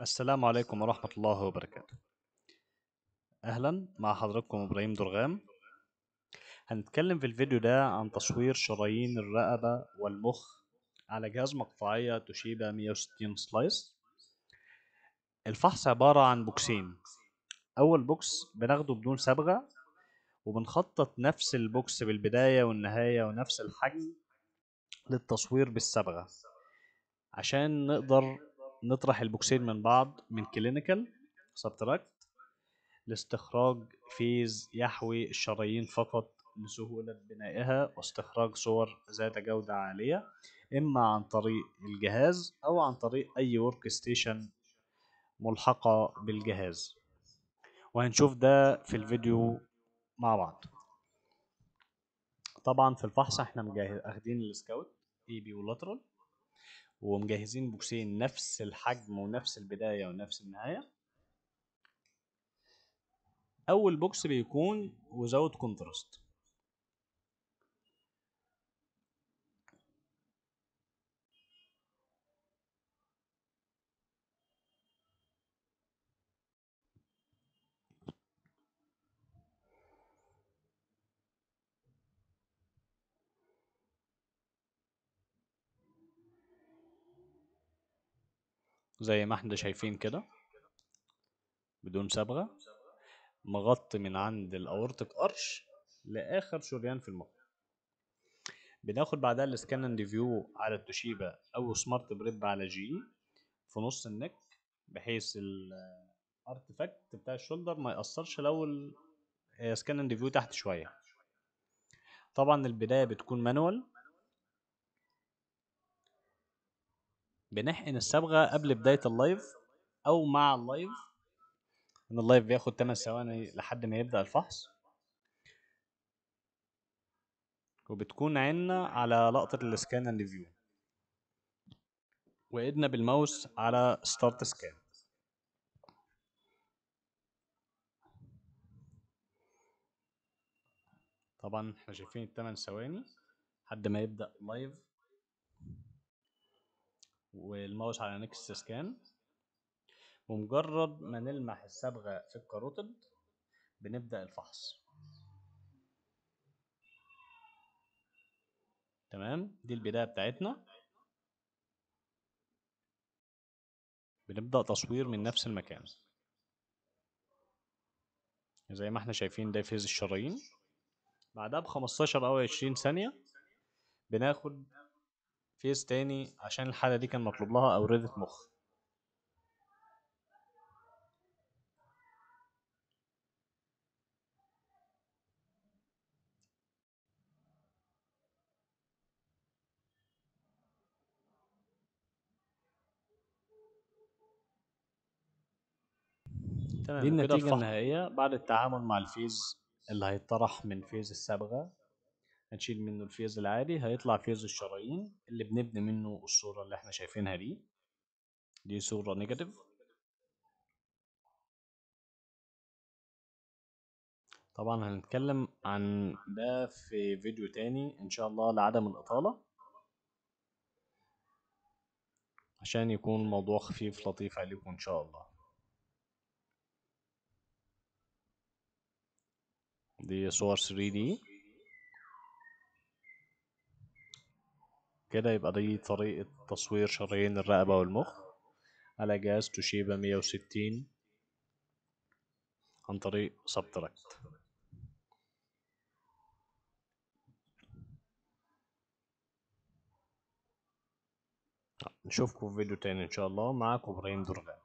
السلام عليكم ورحمة الله وبركاته أهلا مع حضراتكم إبراهيم درغام هنتكلم في الفيديو ده عن تصوير شرايين الرقبة والمخ على جهاز مقطعية توشيبا 160 سلايس الفحص عبارة عن بوكسين أول بوكس بناخده بدون صبغة وبنخطط نفس البوكس بالبداية والنهاية ونفس الحجم للتصوير بالصبغة عشان نقدر نطرح البوكسين من بعض من كلينيكال سبتراكت لاستخراج فيز يحوي الشرايين فقط لسهولة بنائها واستخراج صور ذات جودة عالية إما عن طريق الجهاز أو عن طريق أي ورك ستيشن ملحقة بالجهاز وهنشوف ده في الفيديو مع بعض طبعا في الفحص احنا مجهز اخدين السكاوت اي بي ولاترال ومجهزين بوكسين نفس الحجم ونفس البداية ونفس النهاية أول بوكس بيكون without contrast زي ما احنا شايفين كده بدون صبغة مغطي من عند الاورتيك ارش لاخر شريان في المخ بناخد بعدها السكان اند فيو على التوشيبا او سمارت بريب على جي في نص النك بحيث الارتفاكت بتاع الشولدر ما يأثرش لو السكان اند فيو تحت شوية طبعا البداية بتكون مانوال بنحقن الصبغة قبل بداية اللايف أو مع اللايف إن اللايف بياخد 8 ثواني لحد ما يبدأ الفحص وبتكون عيننا على لقطة السكان اند فيو وإيدنا بالماوس على ستارت سكان طبعا احنا شايفين التمن ثواني لحد ما يبدأ لايف والماوس على نكست سكان ومجرد ما نلمح الصبغة في الكاروتيد بنبدأ الفحص تمام دي البداية بتاعتنا بنبدأ تصوير من نفس المكان زي ما احنا شايفين ده فيز الشرايين بعدها بخمستاشر أو عشرين ثانية بناخد فيز تاني عشان الحالة دي كان مطلوب لها أوردة مخ تمام دي وكده النتيجة الفحص النهائية بعد التعامل مع الفيز اللي هيطرح من فيز الصبغة هنشيل منه الفيز العادي هيطلع فيز الشرايين اللي بنبني منه الصورة اللي احنا شايفينها دي دي صورة نيجاتيف طبعا هنتكلم عن ده في فيديو تاني ان شاء الله لعدم الإطالة عشان يكون الموضوع خفيف لطيف عليكم ان شاء الله دي صور 3D كده يبقى دي طريقة تصوير شرايين الرقبة والمخ على جهاز توشيبا 160 عن طريق سبتراكت نشوفكم في فيديو تاني ان شاء الله معاكم ابراهيم درغام